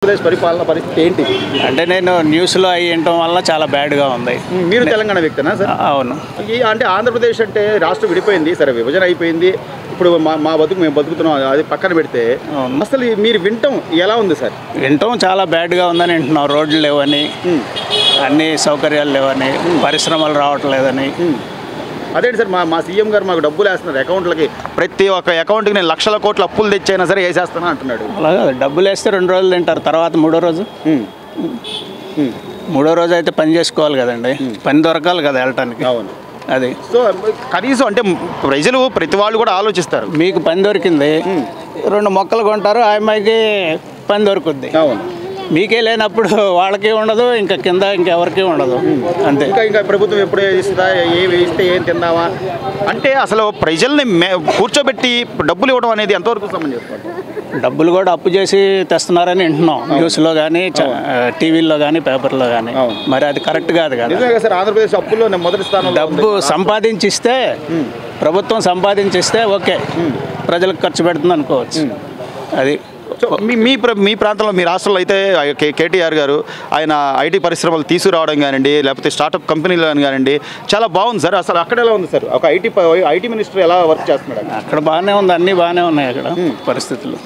ఆంధ్రప్రదేశ్ పరిపాలన పరిస్థితి ఏంటి అంటే నేను న్యూస్లో అవి వినటం వల్ల చాలా బ్యాడ్గా ఉంది మీరు తెలంగాణ వ్యక్తినా సార్ అవును ఈ అంటే ఆంధ్రప్రదేశ్ అంటే రాష్ట్రం విడిపోయింది సరే విభజన అయిపోయింది ఇప్పుడు మా మా బతుకు మేము బతుకుతున్నాం అది పక్కన పెడితే అవును. అసలు ఈ మీరు వింటాం ఎలా ఉంది సార్ వినటం చాలా బ్యాడ్గా ఉందని వింటున్నాం రోడ్లు లేవని అన్ని సౌకర్యాలు లేవని పరిశ్రమలు రావట్లేదని అదేంటి సార్ మా మా సీఎం గారు మాకు డబ్బులు వేస్తున్నారు అకౌంట్లకి ప్రతి ఒక్క అకౌంట్కి నేను లక్షల కోట్ల అప్పులు తెచ్చైనా సరే వేసేస్తాను అంటున్నాడు అలాగే డబ్బులు వేస్తే రెండు రోజులు తింటారు తర్వాత మూడో రోజు ఉమ్. ఉమ్. మూడో రోజు అయితే పని చేసుకోవాలి కదండి పని దొరకాలి కదా వెళ్ళటానికి అవును అది సో కనీసం అంటే ప్రజలు ప్రతి వాళ్ళు కూడా ఆలోచిస్తారు మీకు పని దొరికింది రెండు మొక్కలు కొంటారు ఆ అమ్మాయికి పని దొరుకుద్ది అవును మీకే లేనప్పుడు వాళ్ళకి ఉండదు ఇంకా కింద ఇంకెవరికి ఉండదు అంతే ఇంకా ఇంకా ప్రభుత్వం ఎప్పుడు ఇస్తుందా ఏమి ఇస్తే ఏం తిందామా అంటే అసలు ప్రజల్ని మే కూర్చోబెట్టి డబ్బులు ఇవ్వడం అనేది ఎంతవరకు సమంజసం డబ్బులు కూడా అప్పు చేసి తెస్తున్నారని వింటున్నాం న్యూస్లో కానీ టీవీల్లో కానీ పేపర్లో కానీ అవును. మరి అది కరెక్ట్ కాదు కదా నిజమే కదా సార్ ఆంధ్రప్రదేశ్ అప్పుల్లో నేను మొదటి స్థానంలో ఉంది. డబ్బు సంపాదించిస్తే ప్రభుత్వం సంపాదించిస్తే ఓకే ప్రజలకు ఖర్చు పెడుతుంది అనుకోవచ్చు అది సో మీ మీ ప్ర- మీ ప్రాంతంలో మీ రాష్ట్రంలో అయితే కే- కేటీఆర్ గారు ఆయన ఐటీ పరిశ్రమలు తీసుకురావడం కానివ్వండి లేకపోతే స్టార్టప్ కంపెనీలు కానివ్వండి చాలా బాగుంది సార్ అసలు అక్కడ ఎలా ఉంది సార్ ఒక ఐటీ ఐటీ మినిస్టర్ ఎలా వర్క్ చేస్తున్నాడు అక్కడ? అక్కడ బాగానే ఉంది అన్నీ బాగానే ఉన్నాయి అక్కడ పరిస్థితులు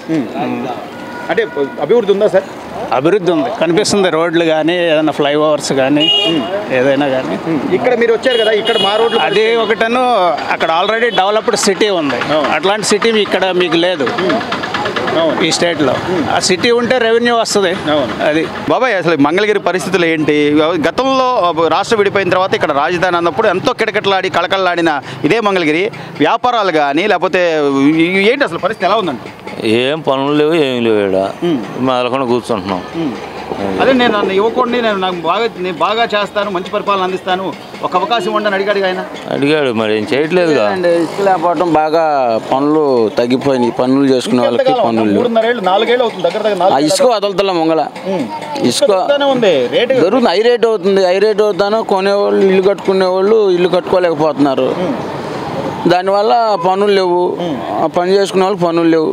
అంటే అభివృద్ధి ఉందా సార్ అభివృద్ధి ఉంది కనిపిస్తుంది రోడ్లు కానీ ఏదైనా ఫ్లైఓవర్స్ కానీ ఏదైనా కానీ ఇక్కడ మీరు వచ్చారు కదా ఇక్కడ మా రోడ్లు అది ఒకటను అక్కడ ఆల్రెడీ డెవలప్డ్ సిటీ ఉంది అట్లాంటి సిటీ ఇక్కడ మీకు లేదు అవును ఈ స్టేట్లో ఆ సిటీ ఉంటే రెవెన్యూ వస్తుంది అవును. అది బాబాయ్ అసలు మంగళగిరి పరిస్థితులు ఏంటి గతంలో రాష్ట్రం విడిపోయిన తర్వాత ఇక్కడ రాజధాని అన్నప్పుడు ఎంతో కిటకిటలాడి కళకళలాడిన ఇదే మంగళగిరి వ్యాపారాలు కానీ లేకపోతే ఈ- ఏంటి అసలు పరిస్థితి ఎలా ఉందండి ఏం పనులు లేవు ఏం లేవు ఇక్కడ మెదలకుండా కూర్చుంటున్నాం అదే నేను నన్ను యువకుడిని నేను నాకు బాగా నేను బాగా చేస్తాను మంచి పరిపాలన అందిస్తాను ఒక అవకాశం ఉండని అడిగాడు ఆయన అడిగాడు మరి ఏం చేయట్లేదుగా అండి ఇసుక లేకపోవడం బాగా పనులు తగ్గిపోయినాయి పనులు చేసుకునే వాళ్ళకి ఎంతకాలం? పనులు లేవు. మూడున్నరేళ్ళు నాలుగేళ్ళు అవుతుంది దగ్గర దగ్గర ఆ నాలుగు ఇసుక వదలతల ముంగల ఇసుక దొరుకుతానే ఉంది రేటు దొరుకుతుంది హై రేట్ అవుతుంది హై రేట్ అవుతాను కొనేవాళ్ళు ఇల్లు కట్టుకునే వాళ్ళు ఇల్లు కట్టుకోలేకపోతున్నారు దానివల్ల పనులు లేవు ఆ పని చేసుకునే వాళ్ళు పనులు లేవు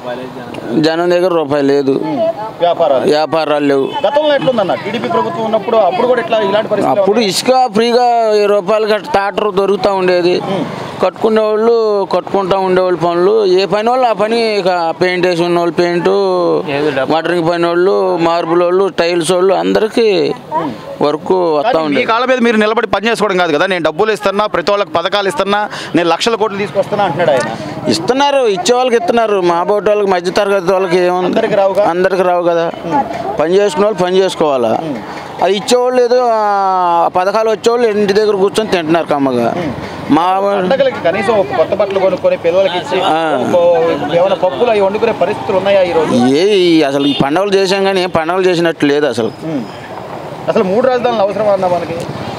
జనం దగ్గర రూపాయి లేదు వ్యాపారాలు వ్యాపారాలు లేవు గతంలో ఎట్లుందన్న టీడీపీ ప్రభుత్వం ఉన్నప్పుడు అప్పుడు కూడా ఇట్లా ఇలాంటి పరిస్థితి అప్పుడు ఇసుక ఫ్రీగా వెయ్యి రూపాయలకి అట్లా టాటర్ దొరుకుతూ ఉండేది కట్టుకునే వాళ్ళు కట్టుకుంటూ ఉండేవాళ్ళు పనులు ఏ పని వాళ్ళు ఆ పని ఇక పెయింట్ వేసి ఉన్న వాళ్ళు పెయింట్ మటరింగ్ పని వాళ్ళు మార్బుల్ వాళ్ళు టైల్స్ వాళ్ళు అందరికీ వర్క్ వస్తూ మీ ఉండేది కాళ్ళ మీద మీరు నిలబడి పని చేసుకోవడం కాదు కదా నేను డబ్బులు ఇస్తున్నా ప్రతి వాళ్ళకి పథకాలు ఇస్తున్నా నేను లక్షల కోట్లు తీసుకొస్తున్నా అంటున్నాడు ఆయన ఇస్తున్నారు ఇచ్చే వాళ్ళకి ఇస్తున్నారు మా బోటి వాళ్ళకి మధ్య తరగతి వాళ్ళకి ఏముంది అందరికి రావుగా? అందరికి రావు కదా పని చేసుకునే వాళ్ళు పని చేసుకోవాలా అది ఇచ్చేవాళ్ళు ఏదో ఆ, పథకాలు వచ్చేవాళ్ళు ఇంటి దగ్గర కూర్చొని తింటున్నారు కమ్మగా మా పండగలకి కనీసం ఒక కొత్త బట్టలు కొనుక్కొని పిల్లలకి ఇచ్చి ఆ. ఒక- ఏమైనా పప్పులు అవి వండుకునే పరిస్థితులు ఉన్నాయా ఈ రోజు ఏ ఈ- అసలు ఈ పండుగలు చేసాం కానీ ఏం పండుగలు చేసినట్టు లేదు అసలు అసలు మూడు రాజధానులు అవసరం అన్నా మనకి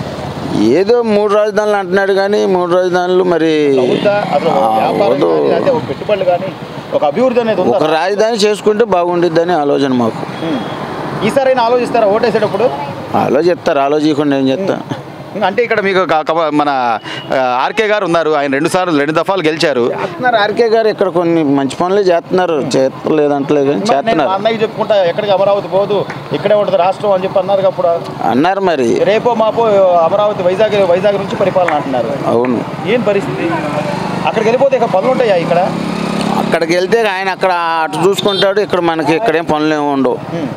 ఏదో మూడు రాజధానులు అంటున్నాడు కానీ మూడు రాజధానులు మరి అవుద్దా అసలు ఒక వ్యాపారం అవదు. కానీ, లేకపోతే ఒక పెట్టుబడులు కానీ ఒక అభివృద్ధి అనేది ఒక ఉందా రాజధాని చేసుకుంటే బాగుండిద్దని ఆలోచన మాకు ఉమ్. ఈసారైనా ఆలోచిస్తారా ఓటేసేటప్పుడు ఆలోచిస్తారు ఆలోచించకుండా ఏం చెప్తా అంటే ఇక్కడ మీకు ఒక- ఒక మన ఆ, ఆర్కే గారు ఉన్నారు ఆయన రెండు సార్లు రెండు దఫాలు గెలిచారు చేస్తున్నారు ఆర్కే గారు ఇక్కడ కొన్ని మంచి పనులు చేస్తున్నారు చేస్తలేదంటలేదు కానీ మరి నేను మా చేస్తున్నారు అన్నయ్య చెప్పుకుంటా ఎక్కడికి అమరావతి పోదు ఇక్కడే ఉంటుంది రాష్ట్రం అని చెప్పి అన్నారు అప్పుడు అన్నారు మరి రేపో మాపో అమరావతి వైజాగ్ వైజాగ్ నుంచి పరిపాలన అంటున్నారు అవును ఏం పరిస్థితి అక్కడికి వెళ్ళిపోతే ఇక పనులు ఉంటాయా ఇక్కడ అక్కడికి వెళ్తే ఆయన అక్కడ అటు చూసుకుంటాడు ఇక్కడ మనకి ఇక్కడేం పనులు ఏమి ఉండవు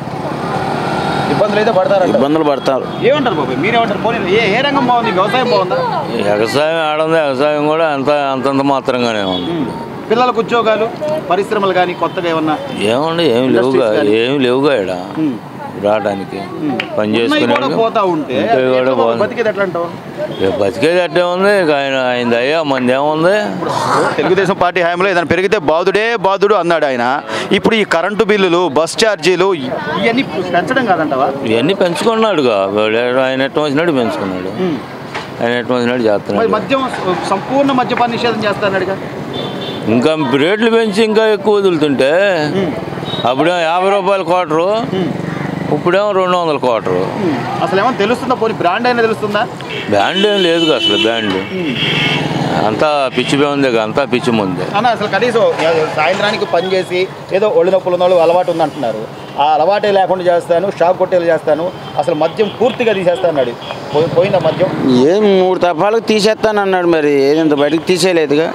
ఇబ్బందులు అయితే పడతారంట ఇబ్బందులు పడతారు ఏమంటారు బాబు మీరేమంటారు పోనీ ఏ ఏ రంగం బాగుంది వ్యవసాయం బాగుందా వ్యవసాయం ఆడుంది వ్యవసాయం కూడా అంత అంతంత మాత్రంగానే ఉంది పిల్లలకు ఉద్యోగాలు పరిశ్రమలు కానీ కొత్తగా ఏమన్నా ఏముంది ఏమి లేవుగా ఏమి లేవుగా ఇక్కడ రావడానికి పని ఉన్నాయి చేసుకునే కూడా పోతా ఉంటే ఉంటాయి కూడా ఎట్లా బాబు పోతుంది. బతికేది ఎట్లా అంటావు ఇక బతికేది అట్టే ఉంది ఇక ఆయన ఆయన అయ్యా మంది ఏముంది తెలుగుదేశం పార్టీ హయాంలో ఏదైనా పెరిగితే బాధుడే బాధుడు అన్నాడు ఆయన ఇప్పుడు ఈ కరెంటు బిల్లులు బస్ ఛార్జీలు ఇవన్నీ పెంచడం కాదంటావా ఇవన్నీ పెంచుకున్నాడుగా వాడు ఆయన ఎట్ట వచ్చినట్టు పెంచుకున్నాడు ఆయన ఎట్ట వచ్చినట్టు మరి చేస్తున్నాడు మద్యం సంపూర్ణ మద్యపాన నిషేధం చేస్తానడుగా ఇంకా రేట్లు పెంచి ఇంకా ఎక్కువ వదులుతుంటే అప్పుడే యాభై రూపాయల క్వార్టరు ఇప్పుడేమో రెండు వందల కోటరు అసలు ఏమో తెలుస్తుందా పోనీ బ్రాండ్ అయినా తెలుస్తుందా బ్యాండ్ ఏం లేదు అసలు బ్యాండ్ అంతా పిచ్చి ఉంది అంతా పిచ్చి ముందే అన్న అసలు కనీసం ఏ- సాయంత్రానికి పని చేసి ఏదో ఒళ్ళు నొప్పులు ఉన్న వాళ్ళు అలవాటు ఉందంటున్నారు ఆ అలవాటే లేకుండా చేస్తాను షాప్ కొట్టేలు చేస్తాను అసలు మద్యం పూర్తిగా తీసేస్తాను అన్నాడు పోయి- పోయిందా మద్యం ఏం మూడు తపాలకు తీసేస్తానన్నాడు మరి ఏదంత బయటకు తీసేయలేదుగా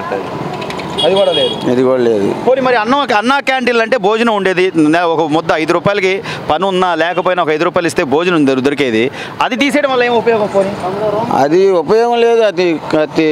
అది కూడా లేదు అది కూడా లేదు పోనీ మరి అన్నం అన్నా క్యాంటీన్లు అంటే భోజనం ఉండేది నె- ఒక ముద్ద ఐదు రూపాయలకి పని ఉన్నా లేకపోయినా ఒక ఐదు రూపాయలు ఇస్తే భోజనం దొరి- దొరికేది అది తీసేయడం వల్ల ఏం ఉపయోగం పోనీ అది ఉపయోగం లేదు అది అది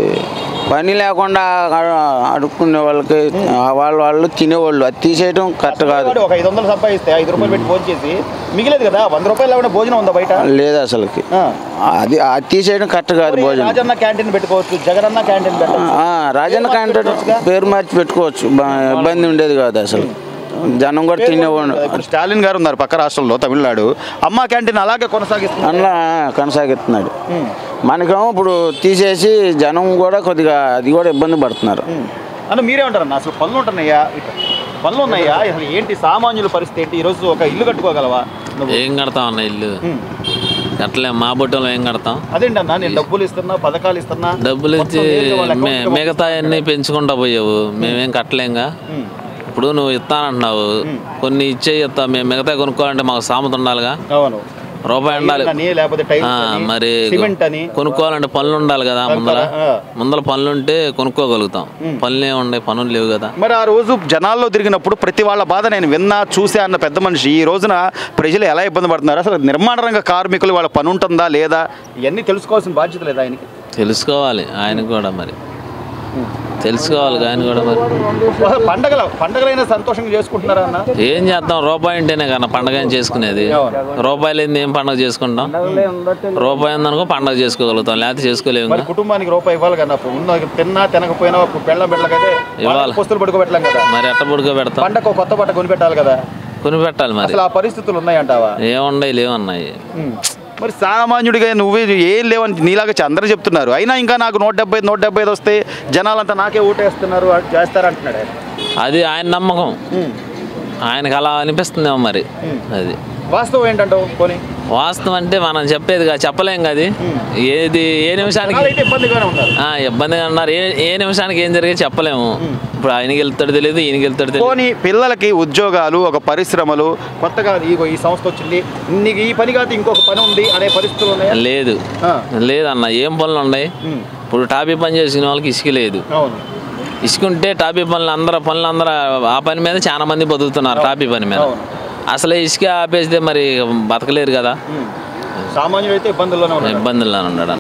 పని లేకుండా అ- అడుక్కునే వాళ్ళకి ఆ వాళ్ళ వాళ్ళు తినేవాళ్ళు అది తీసేయడం కరెక్ట్ కాదు వాడు ఒక ఐదు వందలు సంపాదిస్తే ఐదు రూపాయలు పెట్టి భోజనం చేసి మిగిలేదు కదా వంద రూపాయలు లేకుండా భోజనం ఉందా బయట లేదు అసలుకి ఆ. అది అది తీసేయడం కరెక్ట్ కాదు పోనీ భోజనం రాజన్న క్యాంటీన్ పెట్టుకోవచ్చు జగనన్న క్యాంటీన్ పెట్టచ్చు ఆ, రాజన్న కాంట్రాక్ట్ పేరు మార్చి పెట్టుకోవచ్చు బా- ఇబ్బంది ఉండేది కాదు అసలు జనం కూడా తినేవాడు ఇప్పుడు స్టాలిన్ గారు ఉన్నారు పక్క రాష్ట్రంలో తమిళనాడు అమ్మ క్యాంటీన్ అలాగే కొనసాగిస్తున్నారు అందులో కొనసాగిస్తున్నాడు మనకేమో ఇప్పుడు తీసేసి జనం కూడా కొద్దిగా అది కూడా ఇబ్బంది పడుతున్నారు అన్న మీరేమంటారన్న అసలు పనులు ఉంటున్నాయా ఇట్లా పనులు ఉన్నాయా అసలు ఏంటి సామాన్యుల పరిస్థితి ఏంటి ఈరోజు ఒక ఇల్లు కట్టుకోగలవా నువ్వు ఏం కడతాం అన్న ఇల్లు ఉమ్. కట్టలేం మా బుట్టలో ఏం కడతాం అదేంటన్నా నేను డబ్బులు ఇస్తున్నా పథకాలు ఇస్తున్నా డబ్బులు ఇచ్చి మొత్తం నేరుగా వాళ్ళ మే- account కి మిగతా అన్ని పెంచుకుంటా పోయావు మేమేం కట్టలేంగా ఉమ్. ఇప్పుడు నువ్వు ఇస్తానంటున్నావు కొన్ని ఇచ్చే ఇస్తా మేము మిగతా కొనుక్కోవాలంటే మాకు సామెత ఉండాలిగా అవును రూపాయి ఉండాలి అని లేకపోతే టైల్స్ ఆ, అని, మరి సిమెంట్ అని కొనుక్కోవాలంటే పనులు ఉండాలి కదా ముందర ఆ. ముందర పనులు ఉంటే కొనుక్కోగలుగుతాం పనులు ఏమి ఉండే పనులు లేవు కదా మరి ఆ రోజు జనాల్లో తిరిగినప్పుడు ప్రతి వాళ్ళ బాధ నేను విన్నా చూసా అన్న పెద్ద మనిషి ఈ రోజున ప్రజలు ఎలా ఇబ్బంది పడుతున్నారు అసలు నిర్మాణ రంగ కార్మికులు వాళ్ళ పని ఉంటుందా లేదా ఇవన్నీ తెలుసుకోవాల్సిన బాధ్యత లేదా ఆయనకి తెలుసుకోవాలి ఆయన కూడా మరి తెలుసుకోవాలి ఆయన కూడా మరి అసలు పండగల పండగలైనా సంతోషంగా చేసుకుంటున్నారా అన్న ఏం చేద్దాం రూపాయి ఉంటేనే కదా పండగ ఏం చేసుకునేది రూపాయి లేని ఏం పండగ చేసుకుంటాం రూపాయి ఉందనుకో పండగ చేసుకోగలుగుతాం లేకపోతే చేసుకోలేము మరి కుటుంబానికి రూపాయి ఇవ్వాలి కదా ఉన్న తిన్నా తినకపోయినా పెళ్ళ బిడ్డలకైతే ఇవ్వాలి. పుస్తులు పడుకోబెట్టలేం కదా మరి ఎట్ట పుడుకో పెడతాం పండగ కొత్త బట్ట కొనిపెట్టాలి కదా కొని పెట్టాలి మరి అసలు ఆ పరిస్థితులు ఉన్నాయంటావా ఏముండయి లేవన్నాయి ఉమ్. మరి సామాన్యుడిగా నువ్వే ఏం లేవని నీలాగా చ- అందరూ చెప్తున్నారు అయినా ఇంకా నాకు నూట డెబ్బై ఐదు, నూట డెబ్బై ఐదు వస్తే జనాలంతా నాకే ఓటేస్తున్నారు అది చేస్తారంటున్నాడు ఆయన అది ఆయన నమ్మకం ఉమ్. ఆయనకు అలా అనిపిస్తుందేమో మరి అది వాస్తవం ఏంటంటావు పోనీ వాస్తవం అంటే మనం చెప్పేది కాదు చెప్పలేం కదా ఏది ఏ నిమిషానికి జనాలు అయితే ఇబ్బందిగానే ఉన్నారు ఆ, ఇబ్బందిగా ఉన్నారు ఏ ఏ నిమిషానికి ఏం జరిగే చెప్పలేము ఇప్పుడు ఆయనకి వెళ్తాడు తెలియదు ఈయనకి వెళ్తాడు తెలియదు పోనీ పిల్లలకి ఉద్యోగాలు ఒక పరిశ్రమలు కొత్తగా ఇగో ఈ సంస్థ వచ్చింది నీకు ఈ పని కాదు ఇంకొక పని ఉంది అనే పరిస్థితులు ఉన్నాయా లేదు ఆ. లేదన్న ఏం పనులు ఉన్నాయి ఉమ్. ఇప్పుడు టాపీ పని చేసిన వాళ్ళకి ఇసుక లేదు అవును ఇసుకుంటే టాపీ పనులు అందరూ పనులు అందరూ ఆ పని మీద చాలా మంది బతుకుతున్నారు టాపీ పని మీద అవును. అసలే ఇసుక ఆపేస్తే మరి బతకలేరు కదా సామాన్యుడు అయితే ఇబ్బందుల్లోనే ఉన్నారు ఇబ్బందుల్లో ఉన్నాడు